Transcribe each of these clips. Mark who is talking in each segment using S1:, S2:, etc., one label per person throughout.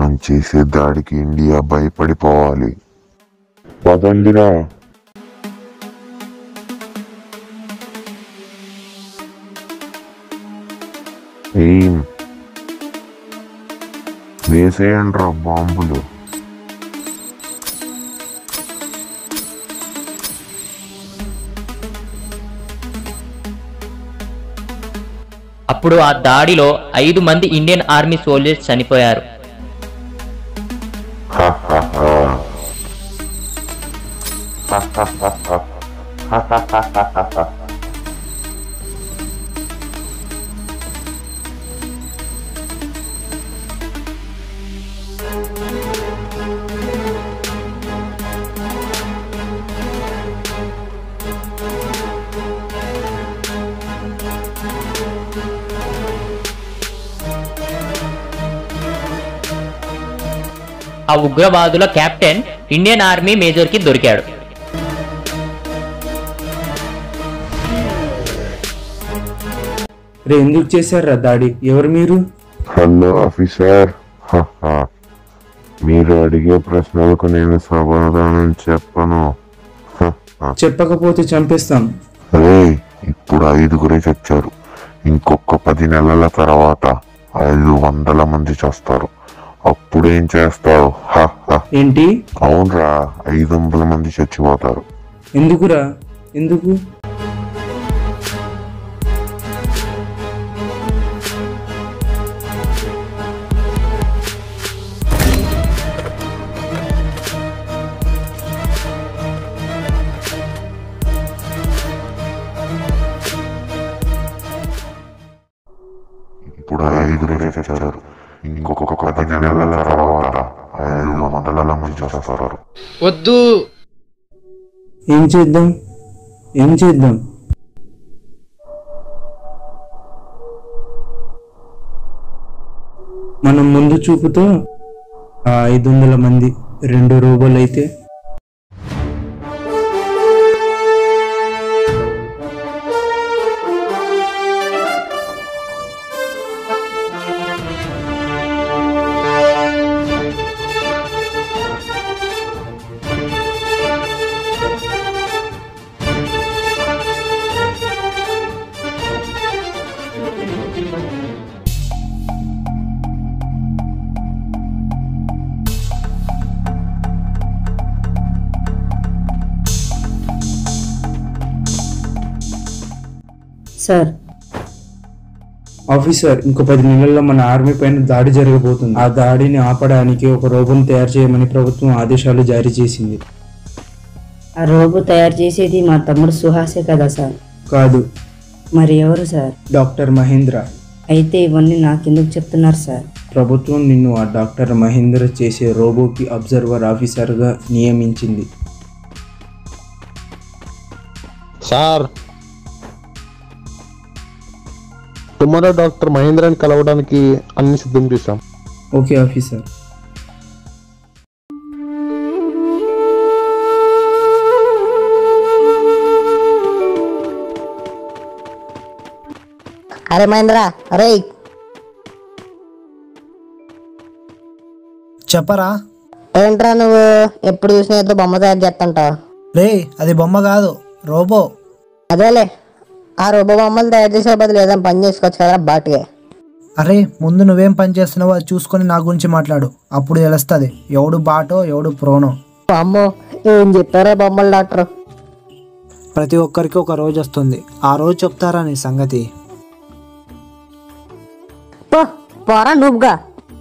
S1: మనం చేసే దాడికి ఇండియా భయపడిపోవాలి పదండిరా ఏం వేసేయండి బాంబులు
S2: అప్పుడు ఆ దాడిలో ఐదు మంది ఇండియన్ ఆర్మీ సోల్జర్స్ చనిపోయారు ఆ ఉగ్రవాదుల కెప్టెన్ ఇండియన్ ఆర్మీ మేజర్ కి దొరికాడు
S3: రే ఎందుకు చేశారా దాడి ఎవరు మీరు
S1: హలో ఆఫీసర్ హహ. మీరు అడిగే ప్రశ్నలకు నేను సమాధానం చెప్పను హహ.
S3: చెప్పకపోతే చంపేస్తాం
S1: రే ఇప్పుడు ఐదుగురే చచ్చారు ఇంకొక పది నెలల తర్వాత ఐదు వందల మంది చేస్తారు అప్పుడేం చేస్తావు హహ.
S3: ఏంటి
S1: అవునరా ఐదు వందల మంది చచ్చిపోతారు
S3: ఎందుకురా ఎందుకు
S1: ఇప్పుడు ఐదుగురే చచ్చారు ఇంకొక పది నెలల తర్వాత ఐదు వందల మంది చేస్తారు
S4: వద్దు
S3: ఏం చేద్దాం ఏం చేద్దాం మనం ముందు చూపుతో ఆ ఐదు వందల మంది రెండు రోబోలు అయితే
S5: సార్
S3: ఆఫీసర్ ఇంకో పది నెలల్లో మన ఆర్మీ పైన దాడి జరగబోతుంది ఆ దాడిని ఆపడానికి ఒక రోబోను తయారు చేయమని ప్రభుత్వం ఆదేశాలు జారీ చేసింది
S5: ఆ రోబో తయారు చేసేది మా తమ్ముడు సుహాసే కదా సార్
S3: కాదు
S5: మరి ఎవరు సార్
S3: డాక్టర్ మహేంద్ర
S5: అయితే ఇవన్నీ నాకెందుకు చెప్తున్నారు సార్
S3: ప్రభుత్వం నిన్ను ఆ డాక్టర్ మహేంద్ర చేసే రోబోకి అబ్జర్వర్ ఆఫీసర్గా నియమించింది
S6: సార్ టుమారో డాక్టర్ మహేంద్రని కలవడానికి అన్ని సిద్ధం చేశాం
S3: ఓకే ఆఫీసర్
S7: అరే మహేంద్ర అరే
S8: చెప్పరా
S7: ఏంట్రా నువ్వు ఎప్పుడు చూసినా ఏదో బొమ్మ తయారు చేస్తుంటావు
S8: రే అది బొమ్మ కాదు రోబో
S7: అదేలే ఆ రోబో బొమ్మలు తయారు చేసే బదులు ఏదైనా పని చేసుకోవచ్చు కదా బాటుగా
S8: అరే ముందు నువ్వేం పని చేస్తున్నావో అది చూసుకొని నా గురించి మాట్లాడు అప్పుడు తెలుస్తుంది ఎవడు బాటో ఎవడు ప్రోనో
S7: అమ్మో ఏం చెప్పారా బొమ్మలు డాక్టర్
S8: ప్రతి ఒక్కరికి ఒక రోజు వస్తుంది ఆ రోజు చెప్తారా నీ సంగతి
S7: పో పోరా నువ్వుగా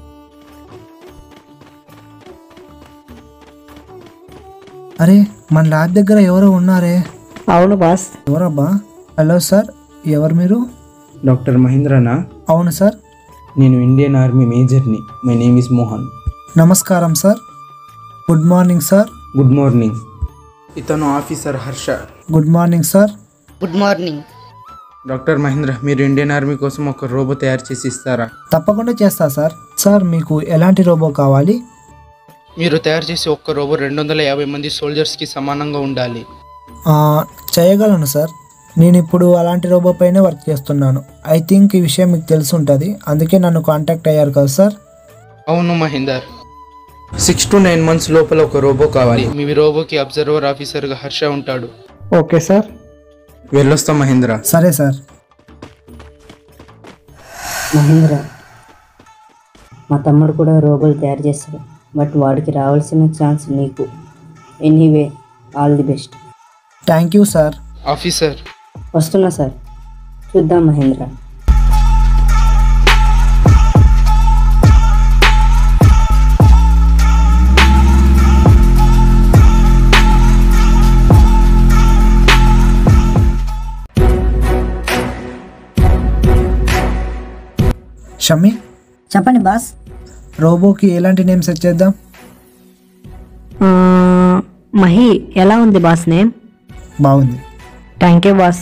S8: అరే మన ల్యాబ్ దగ్గర ఎవరో ఉన్నారే
S7: అవును బాస్
S8: ఎవరబ్బా హలో సార్ ఎవరు మీరు
S3: డాక్టర్ మహేంద్రనా
S8: అవును సార్
S3: నేను ఇండియన్ ఆర్మీ మేజర్ని మై నేమ్ ఇస్ మోహన్
S8: నమస్కారం sir good morning sir
S3: good morning ఇతను officer Harsha
S8: good morning sir
S7: good morning
S3: doctor Mahendra మీరు ఇండియన్ ఆర్మీ కోసం ఒక రోబో తయారు చేసి ఇస్తారా
S8: తప్పకుండా చేస్తా సార్ సార్ మీకు ఎలాంటి రోబో కావాలి
S4: మీరు తయారు చేసే ఒక్క రోబో రెండు వందల యాభై మంది సోల్జర్స్కి సమానంగా ఉండాలి
S8: ఆ, చేయగలను సార్ నేను ఇప్పుడు అలాంటి రోబో పైనే వర్క్ చేస్తున్నాను ఐ థింక్ ఈ విషయం మీకు తెలిసి ఉంటుంది అందుకే నన్ను కాంటాక్ట్ అయ్యారు కదా సార్
S4: అవును Mahender six two nine months లోపల ఒక రోబో కావాలి మీ రోబోకి అబ్జర్వర్ ఆఫీసర్గా హర్ష ఉంటాడు
S3: ఓకే సార్
S4: వెళ్ళొస్తాం మహేంద్ర
S8: సరే సార్
S5: మహేంద్ర మా తమ్ముడు కూడా రోబోలు తయారు చేస్తాడు బట్ వాడికి రావాల్సిన ఛాన్స్ నీకు anyway all the best
S8: thank you sir
S4: officer
S5: వస్తున్నా సార్ చూద్దాం మహేంద్ర
S8: షమ్మి
S7: చెప్పండి బాస్
S8: రోబోకి ఎలాంటి నేమ్ సెట్ చేద్దాం
S9: ఆ, మహి ఎలా ఉంది బాస్ నేమ్
S8: బాగుంది
S9: thank you boss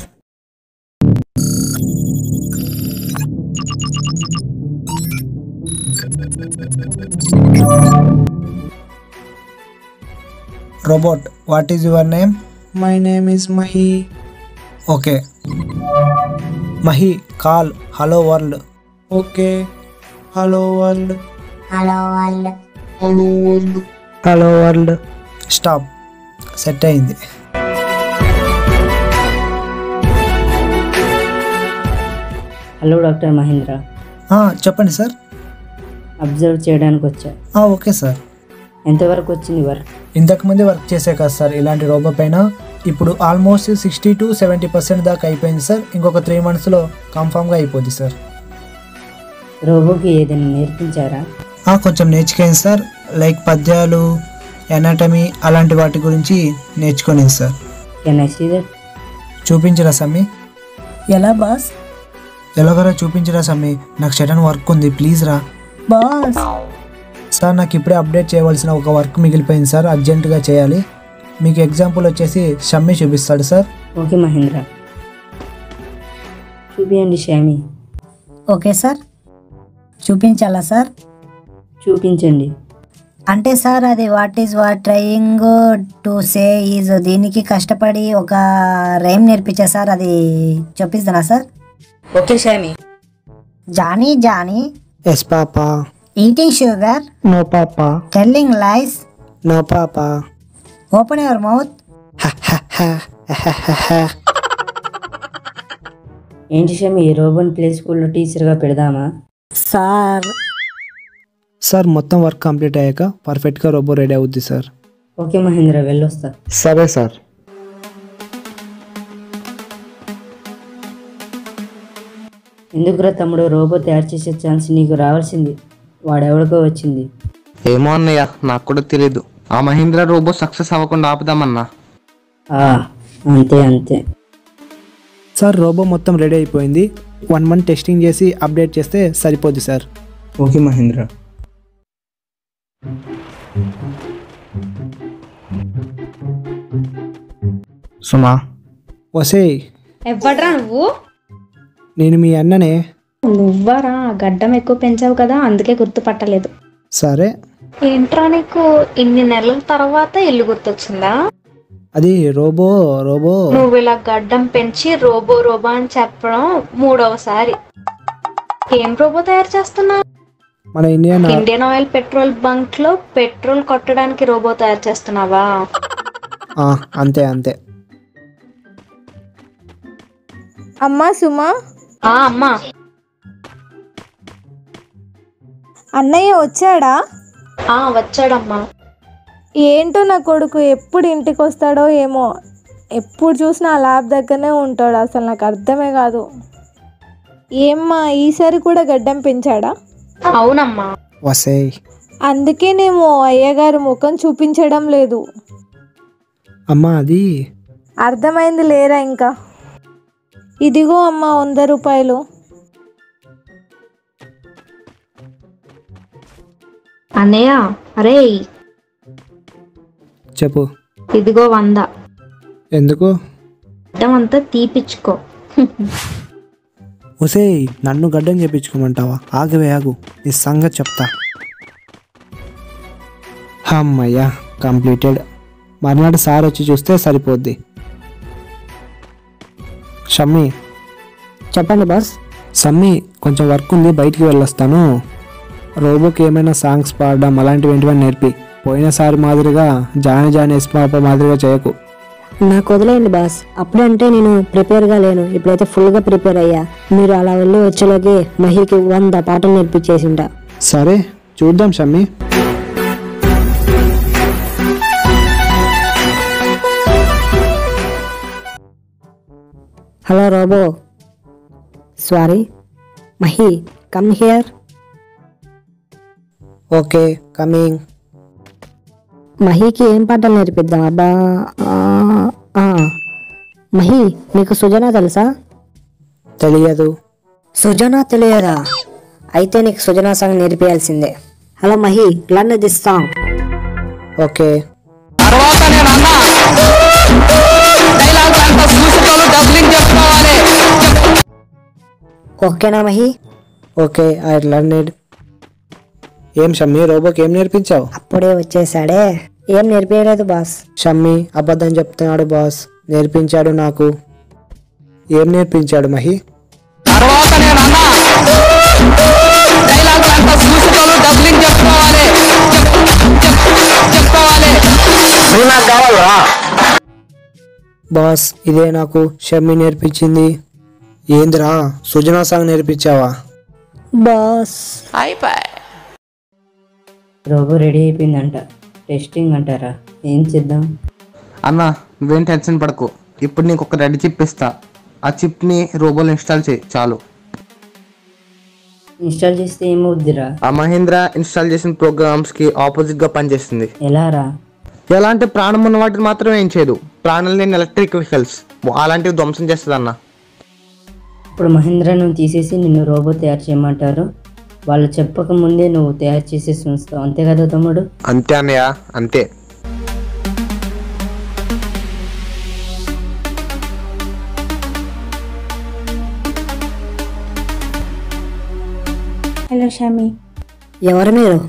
S8: robot what is your name
S3: my name is Mahi
S8: okay Mahi call hello world
S3: okay hello world
S7: hello వాళ్ళు
S8: హలో వరల్డ్ స్టాప్ సెట్ అయింది
S5: హలో డాక్టర్ మహేంద్ర
S8: ఆ, చెప్పండి సార్
S5: అబ్జర్వ్ చేయడానికి వచ్చా
S8: ఆ, ఓకే సార్
S5: ఎంతవరకు వచ్చింది వర్క్
S8: ఇంతకుముందే వర్క్ చేసే కదా సార్ ఇలాంటి రోబో పైన ఇప్పుడు almost sixty two seventy percent దాకా అయిపోయింది సార్ ఇంకొక త్రీ మంత్స్లో కన్ఫామ్గా అయిపోద్ది సార్
S5: రోబోకి ఏదైనా నేర్పించారా
S8: ఆ, కొంచెం నేర్చుకోండి సార్ లైక్ పద్యాలు ఎనాటమీ అలాంటి వాటి గురించి నేర్చుకోలేదు sir
S5: can I see that
S8: చూపించరా సమ్మి
S7: ఎలా బాస్
S8: ఎలాగరా చూపించరా సమ్మి నాకు సడన్ వర్క్ ఉంది ప్లీజ్ రా
S7: బాస్
S8: సార్ నాకు ఇప్పుడే అప్డేట్ చేయవలసిన ఒక వర్క్ మిగిలిపోయింది సార్ అర్జెంటుగా చేయాలి మీకు ఎగ్జాంపుల్ వచ్చేసి షమ్మి చూపిస్తాడు సార్
S5: ఓకే మహేంద్ర చూపియండి షామి
S7: ఓకే సార్ చూపించాలా సార్
S5: చూపించండి
S7: అంటే సార్ అది what is what trying to say is దీనికి కష్టపడి ఒక రైమ్ నేర్పించా సార్ అది చూపిస్తానా sir
S5: okay Shami
S7: Johnny Johnny
S8: yes papa
S7: eating sugar
S8: no papa
S7: telling lies
S8: no papa
S7: open your mouth
S5: ఏంటి షామి ఈ రోబోని ప్లే స్కూల్లో టీచర్గా పెడదామా
S7: సార్
S8: సార్ మొత్తం వర్క్ కంప్లీట్ అయ్యాక పర్ఫెక్ట్గా రోబో రెడీ అవుద్ది సార్
S5: ఓకే మహేంద్ర వెళ్ళొస్తా
S6: సరే సార్
S5: ఎందుకురా తమ్ముడు రోబో తయారు చేసే ఛాన్స్ నీకు రావాల్సింది వాడెవడికో వచ్చింది
S10: ఏమో అన్నయ్య నాకు కూడా తెలీదు ఆ మహీంద్రా రోబో సక్సెస్ అవ్వకుండా ఆపుదామన్నా
S5: ఆ, అంతే అంతే
S8: సార్ రోబో మొత్తం రెడీ అయిపోయింది వన్ మంత్ టెస్టింగ్ చేసి అప్డేట్ చేస్తే సరిపోద్ది సార్
S3: ఓకే మహేంద్ర
S8: సుమా వసే
S11: ఎవ్వడ్రా నువ్వు
S8: నేను మీ అన్ననే
S11: నువ్వరా గడ్డం ఎక్కువ పెంచావు కదా అందుకే గుర్తుపట్టలేదు
S8: సరే
S11: ఏంట్రా నీకు ఇన్ని నెలల తర్వాత ఇల్లు గుర్తొచ్చిందా
S8: అది రోబో రోబో
S11: నువ్వు ఇలా గడ్డం పెంచి రోబో రోబో అని చెప్పడం మూడవసారి ఏం రోబో తయారు చేస్తున్నా
S8: మన Indian
S11: Indian Oil petrol bunk లో పెట్రోల్ కొట్టడానికి రోబో తయారు చేస్తున్నావా
S8: ఆ, అంతే అంతే
S12: అమ్మా సుమా
S11: ఆ అమ్మా
S12: అన్నయ్య వచ్చాడా
S11: ఆ వచ్చాడమ్మా
S12: ఏంటో నా కొడుకు ఎప్పుడు ఇంటికి వస్తాడో ఏమో ఎప్పుడు చూసినా ఆ ల్యాబ్ దగ్గరనే ఉంటాడు అసలు నాకు అర్థమే కాదు ఏమ్మా ఈసారి కూడా గడ్డం పెంచాడా
S11: అవునమ్మా
S8: వసే
S12: అందుకేనేమో అయ్యగారు ముఖం చూపించడం లేదు
S8: అమ్మా అది
S12: అర్థమైంది లేరా ఇంకా ఇదిగో అమ్మా వంద రూపాయలు
S11: అన్నయ్య అరే
S8: చెప్పు
S11: ఇదిగో వంద
S8: ఎందుకు
S11: గడ్డం అంతా తీపిచ్చుకో
S8: ఒసే నన్ను గడ్డం చేపించుకోమంటావా ఆగవే ఆగు నీ సంగతి చెప్తా అమ్మయ్యా కంప్లీటెడ్ మర్నాడు సార్ వచ్చి చూస్తే సరిపోద్ది షమ్మి
S9: చెప్పండి బాస్
S8: సమ్మి కొంచెం వర్క్ ఉంది బయటికి వెళ్ళొస్తాను రోబోకి ఏమైనా సాంగ్స్ పాడడం అలాంటివి ఏంటివని నేర్పి పోయినసారి మాదిరిగా జాని జాని ఎస్మాప మాదిరిగా చేయకు
S9: నాకు వదిలేయండి బాస్ అప్పుడంటే నేను ప్రిపేర్గా లేను ఇప్పుడైతే ఫుల్గా ప్రిపేర్ అయ్యా మీరు అలా వెళ్ళి వచ్చేలోకి మహికి వంద పాటలు నేర్పించేసింట
S8: సరే చూద్దాం Shammi
S9: hello robot sorry Mahi come here
S8: okay coming
S9: మహికి ఏం పాటలు నేర్పిద్దాం అబ్బా ఆ, ఆ. మహి నీకు సుజన తెలుసా
S8: తెలియదు
S7: సుజన తెలియదా అయితే నీకు సుజనా సాంగ్ నేర్పియాల్సిందే hello Mahi learn this song
S8: okay
S7: ఓకేనా మహి
S8: ఓకే ఐ లర్నెడ్ ఏం షమ్మి రోబోకి ఏం నేర్పించావు
S7: అప్పుడే వచ్చేసాడే ఏం నేర్పించలేదు బాస్
S8: షమ్మి అబద్ధం చెప్తున్నాడు బాస్ నేర్పించాడు నాకు ఏం నేర్పించాడు మహి బాస్ ఇదే నాకు షమ్మి నేర్పించింది ఏందిరా సుజనా సాంగ్ నేర్పించావా
S7: బాస్
S5: రోబో రెడీ అయిపోయిందంట టెస్టింగ్ అంటారా ఏం చేద్దాం
S10: అన్న నువ్వేం టెన్షన్ పడకు ఇప్పుడు నీకు ఒక రెడ్ చిప్ ఇస్తా ఆ చిప్ని రోబోలో ఇన్స్టాల్ చేయి చాలు
S5: ఇన్స్టాల్ చేస్తే ఏమవుద్దిరా
S10: ఆ మహీంద్ర ఇన్స్టాల్ చేసిన ప్రోగ్రామ్స్ కి ఆపోజిట్ గా పనిచేస్తుంది
S5: ఎలా రా
S10: ఎలా అంటే ప్రాణం ఉన్న వాటిని మాత్రం ఏం చేయదు ప్రాణం లేని ఎలక్ట్రిక్ వెహికల్స్ అలాంటివి ధ్వంసం చేస్తుంది అన్న
S5: ఇప్పుడు మహేంద్రను తీసేసి నిన్ను రోబో తయారు చేయమంటారు వాళ్ళు చెప్పక ముందే నువ్వు తయారు చేసేసి ఉంచుతావు అంతే కదా తమ్ముడు
S10: అంతే అన్నయ్య అంతే
S13: హలో షమి
S7: ఎవరు మీరు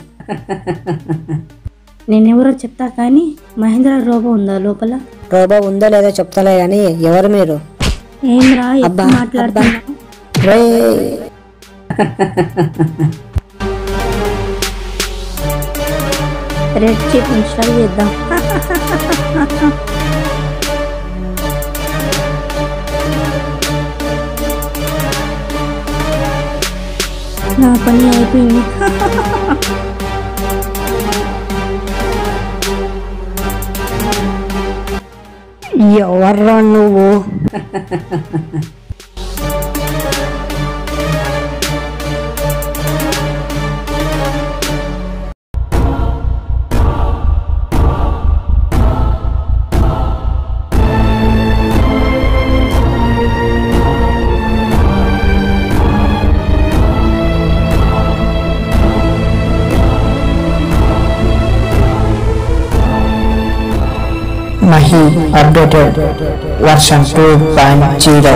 S13: నేనెవరో చెప్తా కానీ మహేంద్ర రోబో ఉందా లోపల
S7: రోబో ఉందో లేదో చెప్తలే గాని ఎవరు మీరు
S13: ఏంద్రా
S7: అబ్బా,
S13: ఎప్పుడు మాట్లాడుతున్నా
S7: రేయ్.
S13: రెడ్ చిప్ ఇన్స్టాల్ చేద్దాం నా పని అయిపోయింది
S7: ఎవర్రా నువ్వు
S8: Mahi updated version two point zero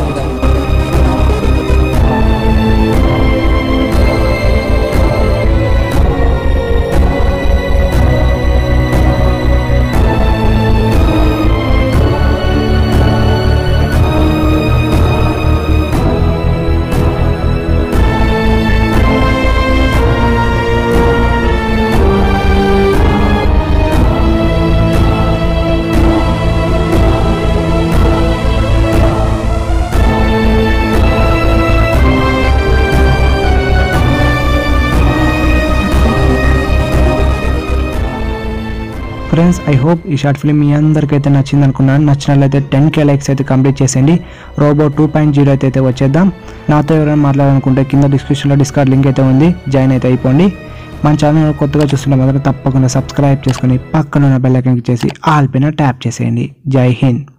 S8: friends I hope ఈ షార్ట్ ఫిల్మ్ మీ అందరికైతే నచ్చింది అనుకున్నాను నచ్చినట్లయితే టెన్ కే లైక్స్ అయితే కంప్లీట్ చేసేయండి రోబో టూ పాయింట్ జీరో అయితే అయితే వచ్చేద్దాం నాతో ఎవరైనా మాట్లాడాలనుకుంటే కింద డిస్క్రిప్షన్లో డిస్కార్డ్ లింక్ అయితే ఉంది జాయిన్ అయితే అయిపోండి మన ఛానల్ కొత్తగా చూస్తున్న మాత్రం తప్పకుండా సబ్స్క్రైబ్ చేసుకొని పక్కన ఉన్న బెల్ ఐకాన్ చేసి ఆల్ పైన ట్యాప్ చేసేయండి జై హింద్